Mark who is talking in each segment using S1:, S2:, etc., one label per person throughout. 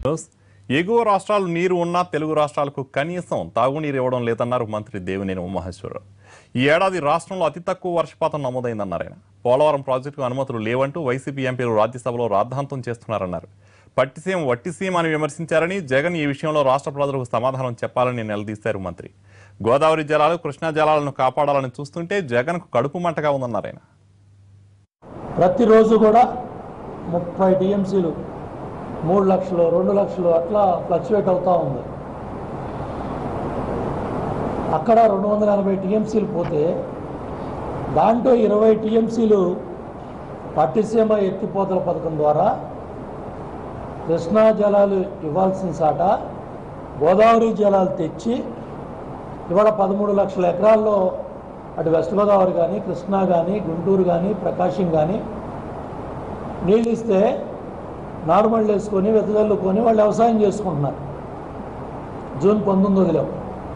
S1: News. ఎగువ రాష్ట్రాలు నీరు ఉన్నా తెలుగు రాష్ట్రాలకు కనీసం తాగునీరు ఇవ్వడం లేదన్నారు మంత్రి దేవినేని ఉమామహేశ్వరరావు ఈ ఏడాది రాష్ట్రంలో అతి తక్కువ వర్షపాతం నమోదైందన్నారు ఆయన పోలవరం ప్రాజెక్టుకు అనుమతులు లేవంటూ వైసీపీ ఎంపీలు రాజ్యసభలో రాద్ధాంతం చేస్తున్నారన్నారు పట్టిసీమ వట్టిసీమ అని విమర్శించారని జగన్ ఈ విషయంలో రాష్ట్ర ప్రజలకు సమాధానం చెప్పాలని నిలదీశారు మంత్రి గోదావరి జలాలు కృష్ణా జలాలను కాపాడాలని చూస్తుంటే జగన్కు కడుపు మంటగా ఉందన్నారు ఆయన
S2: ప్రతిరోజు కూడా ముప్పై టీఎంసీలు మూడు లక్షలు రెండు లక్షలు అట్లా ఫ్లక్చువేట్ అవుతూ ఉంది అక్కడ రెండు వందల ఎనభై టీఎంసీలు పోతే దాంట్లో ఇరవై టీఎంసీలు పట్టిసీమ ఎత్తిపోతల పథకం ద్వారా కృష్ణా జలాలు ఇవ్వాల్సిన సాట గోదావరి జలాలు తెచ్చి ఇవాళ పదమూడు లక్షల ఎకరాల్లో అటు వెస్ట్ గోదావరి కానీ కృష్ణా కానీ గుంటూరు కానీ ప్రకాశం కానీ నీళ్ళు ఇస్తే నార్మల్ వేసుకొని వెతజల్లుకొని వాళ్ళు వ్యవసాయం చేసుకుంటున్నారు జూన్ పంతొమ్మిదిలో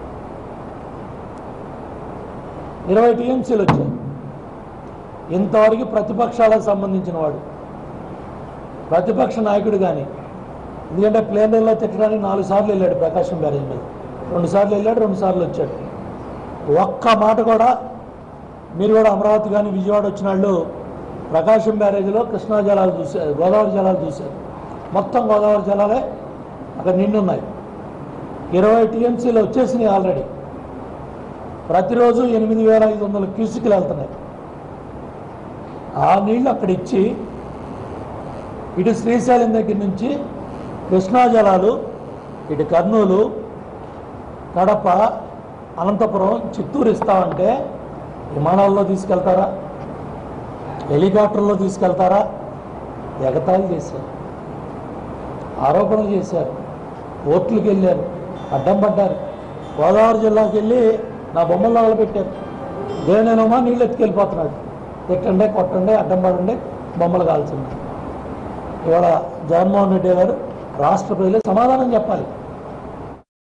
S2: ఇరవై టీఎంసీలు వచ్చాయి ఇంతవరకు ప్రతిపక్షాలకు సంబంధించిన వాడు ప్రతిపక్ష నాయకుడు కానీ ఎందుకంటే ప్లేనర్లో తిట్టడానికి నాలుగు సార్లు వెళ్ళాడు ప్రకాశం బ్యారేజ్ మీద రెండు సార్లు వెళ్ళాడు రెండు సార్లు వచ్చాడు ఒక్క మాట కూడా మీరు కూడా అమరావతి కానీ విజయవాడ వచ్చిన వాళ్ళు ప్రకాశం బ్యారేజ్లో కృష్ణా జలాలు చూశారు గోదావరి జలాలు చూశారు మొత్తం గోదావరి జలాలే అక్కడ నిండున్నాయి ఇరవై టీఎంసీలు వచ్చేసినాయి ఆల్రెడీ ప్రతిరోజు ఎనిమిది వేల ఐదు వందల క్యూసిక్లు వెళ్తున్నాయి ఆ నీళ్లు అక్కడ ఇచ్చి ఇటు శ్రీశైలం దగ్గర నుంచి కృష్ణా జలాలు ఇటు కర్నూలు కడప అనంతపురం చిత్తూరు ఇస్తామంటే విమానాల్లో తీసుకెళ్తారా హెలికాప్టర్లో తీసుకెళ్తారా ఎగతాళి చేశారు ఆరోపణలు చేశారు కోర్టులకు వెళ్ళారు అడ్డం పడ్డారు గోదావరి జిల్లాకి వెళ్ళి నా బొమ్మలు పెట్టారు దేనేనమ్మా నీళ్ళు ఎత్తుకెళ్ళిపోతున్నాడు తిట్టండి కొట్టండి అడ్డం పడండి బొమ్మలు కాల్చండి ఇవాళ జగన్మోహన్ రెడ్డి గారు రాష్ట్ర ప్రజలకు సమాధానం చెప్పాలి